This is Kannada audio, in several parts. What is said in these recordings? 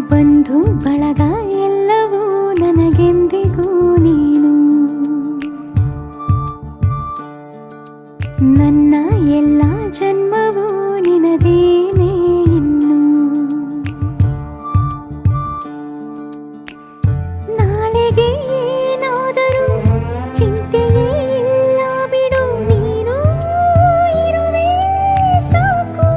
ಬಂಧು ಬಳಗ ಎಲ್ಲವೂ ನನಗೆಂದಿಗೂ ನೀನು ನನ್ನ ಎಲ್ಲ ಜನ್ಮವೂ ನಿನದೇನೇ ಇನ್ನು ನಾಳೆಗೆ ಏನಾದರೂ ಚಿಂತೆಯೇ ಇಲ್ಲ ಬಿಡು ನೀನು ಇರುವೆ ಸಾಕು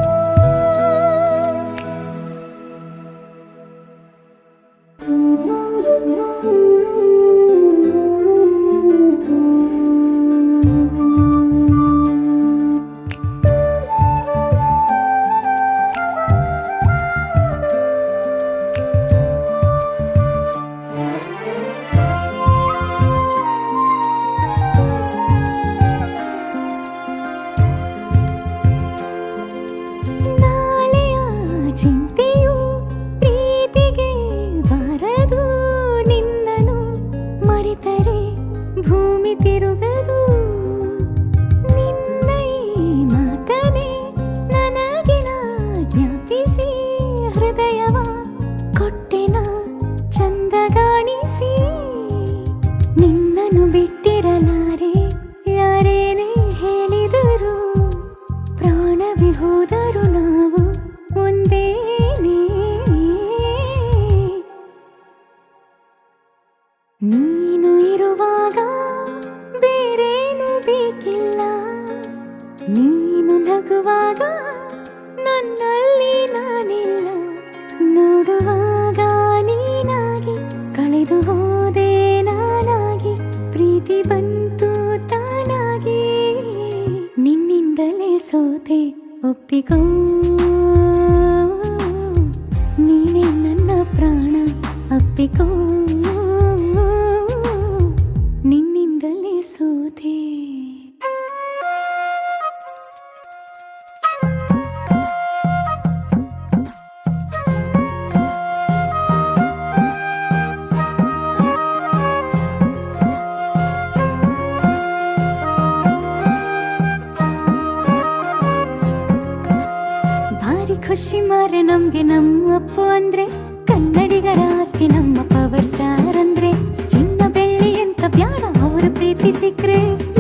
ನಾಳೆಯ ಚಿಂತೆಯು ಪ್ರೀತಿಗೆ ಬರದು ನಿನ್ನನು ಮರೆತರೆ ಭೂಮಿ ತಿರುಗದು ನಿನ್ನ ಈ ಮಾತನೆ ನನಗಿನ ಜ್ಞಾಪಿಸಿ ಹೃದಯವ ಕೊಟ್ಟೆನ ಚಂದಗಾಣಿಸಿ ನಿನ್ನನ್ನು ಬಿಟ್ಟಿರಲಾರೆ ಯಾರೇನೇ ಹೇಳಿದರು ಪ್ರಾಣವಿ ಹೋದರು ನಾವು ಒಂದೇನೇ ನೀನು ಇರುವಾಗ ಬೇರೇನು ಬೇಕಿಲ್ಲ ನೀನು ನಗುವಾಗ ನನ್ನಲ್ಲಿ ನಾನಿಲ್ಲ ನೋಡುವಾಗ ನೀನಾಗಿ ಕಳೆದು ಹೋದೆ ನಾನಾಗಿ ಪ್ರೀತಿ ಬಂತು ತಾನಾಗಿ ನಿನ್ನಿಂದಲೇ ಸೋತೆ ಒಪ್ಪಿಕೋ ನೀನೇ ನನ್ನ ಪ್ರಾಣ ಅಪ್ಪಿಕೋ ನಿನ್ನಿಂದಲೇ ಸೋತೆ ಭಾರಿ ಖುಷಿ ಮಾರೆ ನಮ್ಗೆ ನಮ್ಮ ಅಪ್ಪು ಅಂದ್ರೆ ಕನ್ನಡಿಗರ ಆಸ್ತಿ ನಮ್ಮ ಪವರ್ ಸ್ಟಾರ್ ಅಂದ್ರೆ ಚಿನ್ನ ಬೆಳ್ಳಿ ಅಂತ ಬ್ಯಾಡ ಅವ್ರ ಪ್ರೀತಿ ಸಿಕ್ರೆ